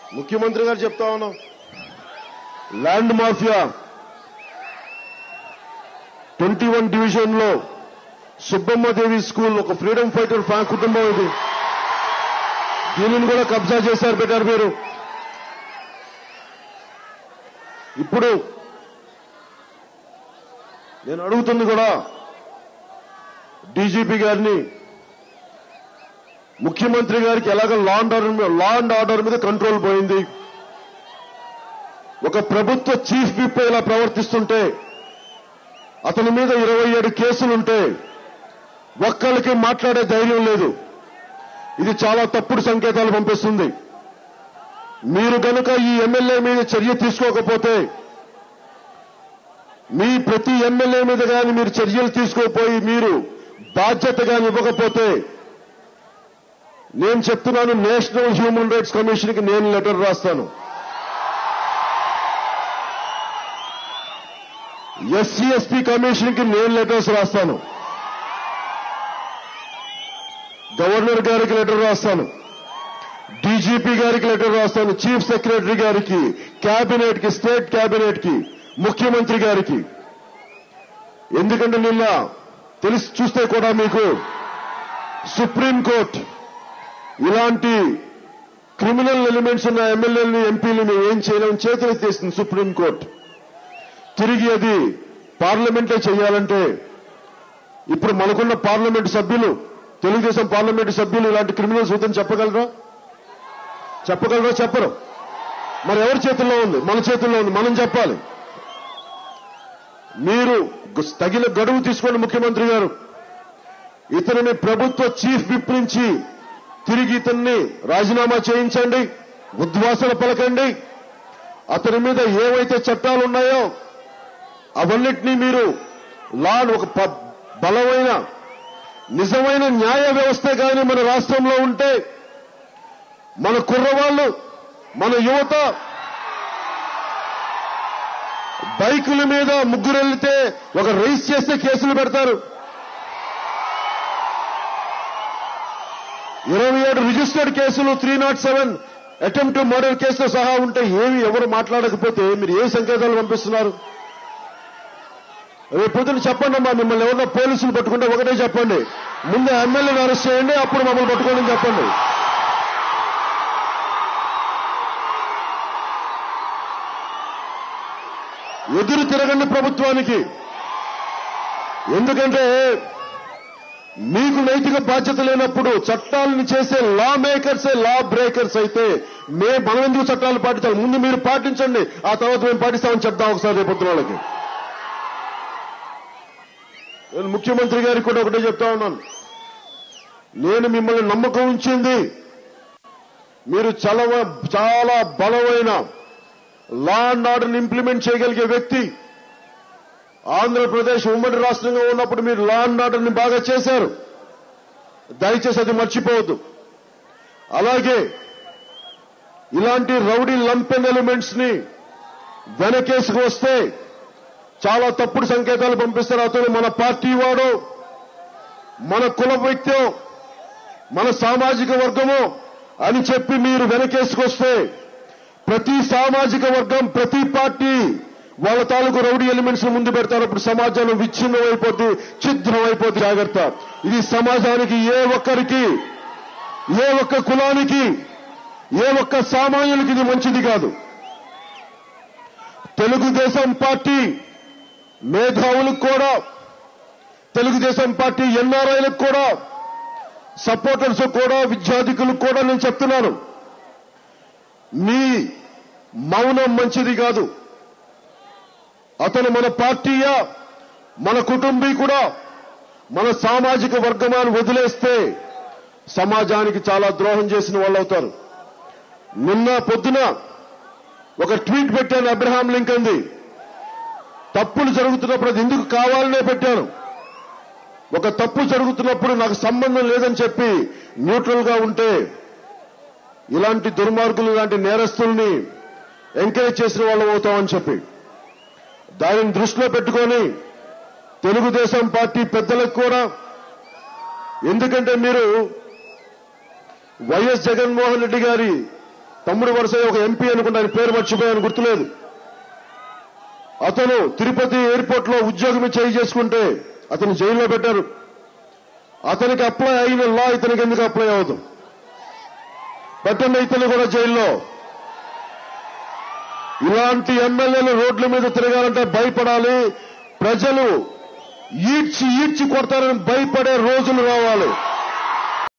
ముఖ్యమంత్రి గారు చెప్తా ఉన్నాం land mafia twenty one division లో సుబ్బమ్మదేవి స్కూల్ ఒక ఫ్రీడమ్ ఫైటర్ ఫ్యా కుటుంబం ఇది దీనిని కూడా కబ్జా చేశారు పెట్టారు మీరు ఇప్పుడు నేను అడుగుతుంది కూడా డీజీపీ గారిని ముఖ్యమంత్రి గారికి ఎలాగ లా అండ్ ఆర్డర్ మీద లా అండ్ ఆర్డర్ మీద కంట్రోల్ పోయింది ఒక ప్రభుత్వ చీఫ్ విప్ ఇలా ప్రవర్తిస్తుంటే అతని మీద ఇరవై ఏడు కేసులుంటే ఒక్కళ్ళకి మాట్లాడే ధైర్యం లేదు ఇది చాలా తప్పుడు సంకేతాలు పంపిస్తుంది మీరు గనుక ఈ ఎమ్మెల్యే మీద చర్య తీసుకోకపోతే మీ ప్రతి ఎమ్మెల్యే మీద కానీ మీరు చర్యలు తీసుకోపోయి మీరు బాధ్యతగా ఇవ్వకపోతే నేను చెప్తున్నాను నేషనల్ హ్యూమన్ రైట్స్ కమిషన్ కి నేను లెటర్ రాస్తాను ఎస్సీ ఎస్పీ కమిషన్ కి నేను లెటర్స్ రాస్తాను గవర్నర్ గారికి లెటర్ రాస్తాను డీజీపీ గారికి లెటర్ రాస్తాను చీఫ్ సెక్రటరీ గారికి కేబినెట్ కి స్టేట్ కేబినెట్ కి ముఖ్యమంత్రి గారికి ఎందుకంటే నిన్న తెలిసి చూస్తే కూడా మీకు సుప్రీంకోర్టు ఇలాంటి క్రిమినల్ ఎలిమెంట్స్ ఉన్న ఎమ్మెల్యేలని ఎంపీలని ఏం చేయలేం చేతులు తీస్తుంది సుప్రీంకోర్టు తిరిగి అది పార్లమెంటే చేయాలంటే ఇప్పుడు మనకున్న పార్లమెంటు సభ్యులు తెలుగుదేశం పార్లమెంటు సభ్యులు ఇలాంటి క్రిమినల్స్ వద్దని చెప్పగలరా చెప్పగలరా చెప్పరు మరి ఎవరి చేతుల్లో ఉంది మన చేతుల్లో ఉంది మనం చెప్పాలి మీరు గు- తగిన గడువు తీసుకోండి ముఖ్యమంత్రి గారు ఇతనిని ప్రభుత్వ చీఫ్ విప్ నుంచి తిరిగి ఇతన్ని రాజీనామా చేయించండి ఉద్వాసన పలకండి అతని మీద ఏవైతే చట్టాలు ఉన్నాయో అవన్నిటినీ మీరు లా ఒక ప- బలమైన నిజమైన న్యాయ వ్యవస్థ కానీ మన రాష్ట్రంలో ఉంటే మన కుర్రవాళ్ళు మన యువత బైకుల మీద ముగ్గురు వెళ్తే ఒక రేస్ చేస్తే కేసులు పెడతారు ఇరవై ఏడు రిజిస్టర్డ్ కేసులు three not seven attempt murder కేసుతో సహా ఉంటే ఏమి ఎవరు మాట్లాడకపోతే మీరు ఏ సంకేతాలు పంపిస్తున్నారు రేపు పొద్దున చెప్పండి అమ్మా మిమ్మల్ని ఎవరన్నా పోలీసులు పట్టుకుంటే ఒకటే చెప్పండి ముందు ఎమ్మెల్యేని అరెస్ట్ చేయండి అప్పుడు మమ్మల్ని పట్టుకోండి అని చెప్పండి ఎదురు తిరగండి ప్రభుత్వానికి ఎందుకంటే మీకు నైతిక బాధ్యత లేనప్పుడు చట్టాలను చేసే లా మేకర్స్ లా బ్రేకర్స్ అయితే మే మనం ఎందుకు చట్టాలు పాటించాలి ముందు మీరు పాటించండి ఆ తర్వాత మేము పాటిస్తామని చెప్తాం ఒకసారి రేపొద్దున వాళ్ళకి నేను ముఖ్యమంత్రి గారికి కూడా ఒకటే చెప్తా ఉన్నాను నేను మిమ్మల్ని నమ్మకం ఉంచింది మీరు చలవ చాలా బలమైన లా అండ్ ఆర్డర్ని ఇంప్లిమెంట్ చేయగలిగే వ్యక్తి ఆంధ్రప్రదేశ్ ఉమ్మడి రాష్ట్రంగా ఉన్నప్పుడు మీరు లా అండ్ ఆర్డర్ని బాగా చేశారు దయచేసి అది మర్చిపోవద్దు అలాగే ఇలాంటి రౌడీ లంపెన్ ఎలిమెంట్స్ ని వెనకేసుకు వస్తే చాలా తప్పుడు సంకేతాలు పంపిస్తారు అతను మన పార్టీ వాడు మన కుల వ్యక్తో మన సామాజిక వర్గము అని చెప్పి మీరు వెనకేసుకొస్తే ప్రతి సామాజిక వర్గం ప్రతి పార్టీ వాళ్ళ తాలూకు రౌడీ ఎలిమెంట్స్ ముందు పెడతారు అప్పుడు సమాజం విచ్ఛిన్నం అయిపోద్ది ఛిద్రం అయిపోద్ది జాగ్రత్త ఇది సమాజానికి ఏ ఒక్కరికి ఏ ఒక్క కులానికి ఏ ఒక్క సామాన్యులకి ఇది మంచిది కాదు తెలుగుదేశం పార్టీ మేధావులకు కూడా తెలుగుదేశం పార్టీ ఎన్ఆర్ఐలకు కూడా సపోర్టర్స్ కూడా విద్యార్థికులకు కూడా నేను చెప్తున్నాను మీ మౌనం మంచిది కాదు అతను మన పార్టీయా మన కుటుంబీకుడా మన సామాజిక వర్గమాన్ని వదిలేస్తే సమాజానికి చాలా ద్రోహం చేసిన వాళ్ళు అవుతారు నిన్న పొద్దున ఒక ట్వీట్ పెట్టాను అబ్రహాం లింకన్ది తప్పులు జరుగుతున్నప్పుడు అది ఎందుకు కావాలనే పెట్టాను ఒక తప్పు జరుగుతున్నప్పుడు నాకు సంబంధం లేదని చెప్పి న్యూట్రల్ గా ఉంటే ఇలాంటి దుర్మార్గులు ఇలాంటి నేరస్తుల్ని ఎంకరేజ్ చేసిన వాళ్ళం అవుతామని చెప్పి దానిని దృష్టిలో పెట్టుకొని తెలుగుదేశం పార్టీ పెద్దలకు కూడా ఎందుకంటే మీరు వైఎస్ జగన్మోహన్ రెడ్డి గారి తమ్ముడు వరుస ఒక ఎంపీ అనుకుంటే ఆయన పేరు మర్చిపోయాను గుర్తులేదు అతను తిరుపతి ఎయిర్పోర్ట్ లో ఉద్యోగం చేయి చేసుకుంటే అతను జైల్లో పెట్టారు అతనికి అప్లై అయిన లా ఇతనికి ఎందుకు అప్లై అవ్వదు పెట్టండి ఇతను కూడా జైల్లో ఇలాంటి ఎమ్మెల్యేలు రోడ్ల మీద తిరగాలంటే భయపడాలి ప్రజలు ఈడ్చి ఈడ్చి కొడతారని భయపడే రోజులు రావాలి